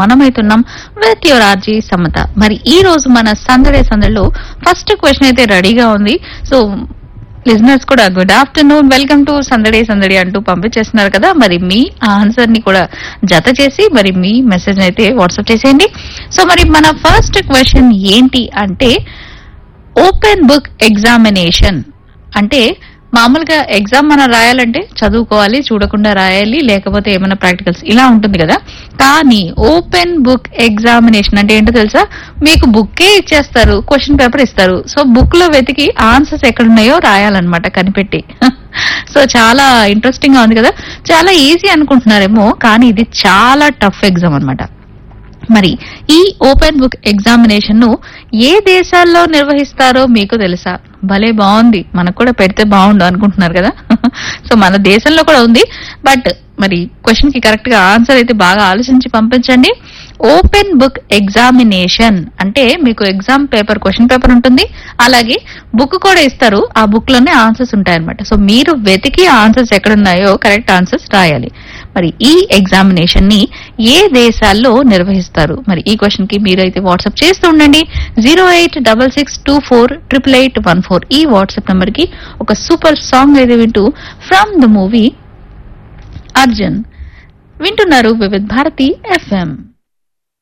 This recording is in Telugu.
మనమైతున్నాం విత్ యువర్ ఆర్జీ సమత మరి ఈ రోజు మన సందడే సందడిలో ఫస్ట్ క్వశ్చన్ అయితే రెడీగా ఉంది సో లిజనర్స్ కూడా గుడ్ ఆఫ్టర్నూన్ వెల్కమ్ టు సందడే సందడి అంటూ పంపించేస్తున్నారు కదా మరి మీ ఆన్సర్ ని కూడా జత చేసి మరి మీ మెసేజ్ అయితే వాట్సాప్ చేసేయండి సో మరి మన ఫస్ట్ క్వశ్చన్ ఏంటి అంటే ఓపెన్ బుక్ ఎగ్జామినేషన్ అంటే మామూలుగా ఎగ్జామ్ మనం రాయాలంటే చదువుకోవాలి చూడకుండా రాయాలి లేకపోతే ఏమైనా ప్రాక్టికల్స్ ఇలా ఉంటుంది కదా కానీ ఓపెన్ బుక్ ఎగ్జామినేషన్ అంటే ఏంటో తెలుసా మీకు బుక్కే ఇచ్చేస్తారు క్వశ్చన్ పేపర్ ఇస్తారు సో బుక్ లో వెతికి ఆన్సర్స్ ఎక్కడున్నాయో రాయాలన్నమాట కనిపెట్టి సో చాలా ఇంట్రెస్టింగ్ గా ఉంది కదా చాలా ఈజీ అనుకుంటున్నారేమో కానీ ఇది చాలా టఫ్ ఎగ్జామ్ అన్నమాట మరి ఈ ఓపెన్ బుక్ ఎగ్జామినేషన్ ను ఏ దేశాల్లో నిర్వహిస్తారో మీకు తెలుసా భలే బాగుంది మనకు కూడా పెడితే బాగుండు అనుకుంటున్నారు కదా సో మన దేశంలో కూడా ఉంది బట్ మరి క్వశ్చన్ కి కరెక్ట్ గా ఆన్సర్ అయితే బాగా ఆలోచించి పంపించండి ఓపెన్ బుక్ ఎగ్జామినేషన్ అంటే మీకు ఎగ్జామ్ పేపర్ క్వశ్చన్ పేపర్ ఉంటుంది అలాగే బుక్ కూడా ఇస్తారు ఆ బుక్ లోనే ఆన్సర్స్ ఉంటాయన్నమాట సో మీరు వెతికి ఆన్సర్స్ ఎక్కడున్నాయో కరెక్ట్ ఆన్సర్స్ రాయాలి మరి ఈ ఎగ్జామినేషన్ ని ఏ దేశాల్లో నిర్వహిస్తారు మరి ఈ క్వశ్చన్ కి మీరైతే వాట్సాప్ చేస్తూ ఉండండి zero eight double six two four triple eight one four ఈ వాట్సాప్ నంబర్ కి ఒక సూపర్ సాంగ్ అయితే వింటూ ఫ్రమ్ ద మూవీ అర్జున్ వింటున్నారు వివిధ్ భారతి ఎఫ్ఎం